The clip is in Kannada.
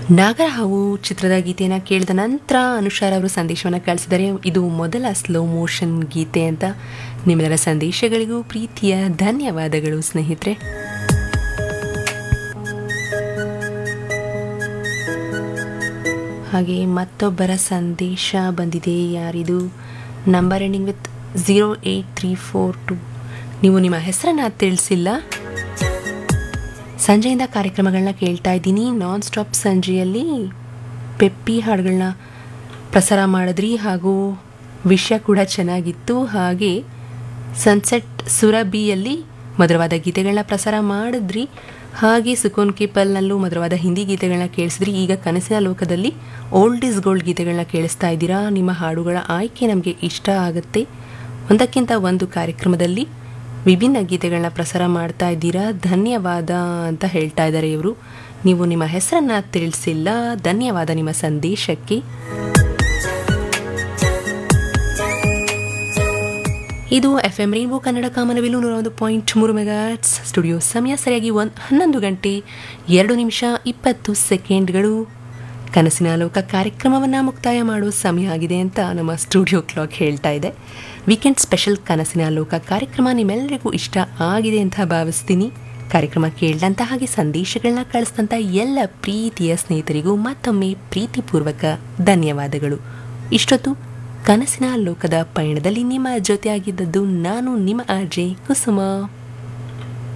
ನಾಗರಹಾವು ಚಿತ್ರದ ಗೀತೆಯನ್ನು ಕೇಳಿದ ನಂತರ ಅನುಷಾರ್ ಅವರು ಸಂದೇಶವನ್ನು ಕಳಿಸಿದ್ದಾರೆ ಇದು ಮೊದಲ ಸ್ಲೋ ಮೋಷನ್ ಗೀತೆ ಅಂತ ನಿಮ್ಮೆಲ್ಲರ ಸಂದೇಶಗಳಿಗೂ ಪ್ರೀತಿಯ ಧನ್ಯವಾದಗಳು ಸ್ನೇಹಿತರೆ ಹಾಗೆ ಮತ್ತೊಬ್ಬರ ಸಂದೇಶ ಬಂದಿದೆ ಯಾರಿದು number ending with zero eight three four two ನೀವು ನಿಮ್ಮ ಹೆಸರನ್ನು ತಿಳಿಸಿಲ್ಲ ಸಂಜೆಯಿಂದ ಕಾರ್ಯಕ್ರಮಗಳನ್ನ ಕೇಳ್ತಾ ಇದ್ದೀನಿ ನಾನ್ ಸ್ಟಾಪ್ ಸಂಜೆಯಲ್ಲಿ ಪೆಪ್ಪಿ ಹಾಡುಗಳನ್ನ ಪ್ರಸಾರ ಮಾಡಿದ್ರಿ ಹಾಗೂ ವಿಷಯ ಕೂಡ ಚೆನ್ನಾಗಿತ್ತು ಹಾಗೆ ಸನ್ಸೆಟ್ ಸುರಬಿಯಲ್ಲಿ ಮಧುರವಾದ ಗೀತೆಗಳನ್ನ ಪ್ರಸಾರ ಮಾಡಿದ್ರಿ ಹಾಗೆ ಸುಕೋನ್ ಕಿಪಲ್ನಲ್ಲೂ ಮಧುರವಾದ ಹಿಂದಿ ಗೀತೆಗಳನ್ನ ಕೇಳಿಸಿದ್ರಿ ಈಗ ಕನಸಿನ ಲೋಕದಲ್ಲಿ ಓಲ್ಡ್ ಇಸ್ ಗೋಲ್ಡ್ ಗೀತೆಗಳನ್ನ ಕೇಳಿಸ್ತಾ ಇದ್ದೀರಾ ನಿಮ್ಮ ಹಾಡುಗಳ ಆಯ್ಕೆ ನಮಗೆ ಇಷ್ಟ ಆಗುತ್ತೆ ಒಂದಕ್ಕಿಂತ ಒಂದು ಕಾರ್ಯಕ್ರಮದಲ್ಲಿ ವಿಭಿನ್ನ ಗೀತೆಗಳನ್ನ ಪ್ರಸಾರ ಮಾಡ್ತಾ ಇದ್ದೀರಾ ಧನ್ಯವಾದ ಅಂತ ಹೇಳ್ತಾ ಇದ್ದಾರೆ ಇವರು ನೀವು ನಿಮ್ಮ ಹೆಸರನ್ನ ತಿಳಿಸಿಲ್ಲ ಧನ್ಯವಾದ ನಿಮ್ಮ ಸಂದೇಶಕ್ಕೆ ಇದು ಎಫ್ ಎಂ ರೈನ್ಬೋ ಕನ್ನಡ ಕಾಮನವಿಲು ನೂರ ಒಂದು ಪಾಯಿಂಟ್ ಮೂರು ಮೆಗಾಟ್ಸ್ ಸ್ಟುಡಿಯೋ ಸಮಯ ಸರಿಯಾಗಿ ಒಂದು ಹನ್ನೊಂದು ಗಂಟೆ ಎರಡು ನಿಮಿಷ ಇಪ್ಪತ್ತು ಸೆಕೆಂಡ್ಗಳು ಕನಸಿನ ಲೋಕ ಕಾರ್ಯಕ್ರಮವನ್ನು ಮುಕ್ತಾಯ ಮಾಡುವ ಸಮಯ ಆಗಿದೆ ಅಂತ ನಮ್ಮ ಸ್ಟುಡಿಯೋ ಕ್ಲಾಕ್ ಹೇಳ್ತಾ ಇದೆ ವೀಕೆಂಡ್ ಸ್ಪೆಷಲ್ ಕನಸಿನ ಲೋಕ ಕಾರ್ಯಕ್ರಮ ನಿಮ್ಮೆಲ್ಲರಿಗೂ ಇಷ್ಟ ಆಗಿದೆ ಅಂತ ಭಾವಿಸ್ತೀನಿ ಕಾರ್ಯಕ್ರಮ ಕೇಳಿದಂಥ ಹಾಗೆ ಸಂದೇಶಗಳನ್ನ ಕಳಿಸಿದಂಥ ಎಲ್ಲ ಪ್ರೀತಿಯ ಸ್ನೇಹಿತರಿಗೂ ಮತ್ತೊಮ್ಮೆ ಪ್ರೀತಿಪೂರ್ವಕ ಧನ್ಯವಾದಗಳು ಇಷ್ಟೊತ್ತು ಕನಸಿನ ಲೋಕದ ಪಯಣದಲ್ಲಿ ನಿಮ್ಮ ಜೊತೆಯಾಗಿದ್ದದ್ದು ನಾನು ನಿಮ್ಮ ಆರ್ಜೆ ಕುಸುಮ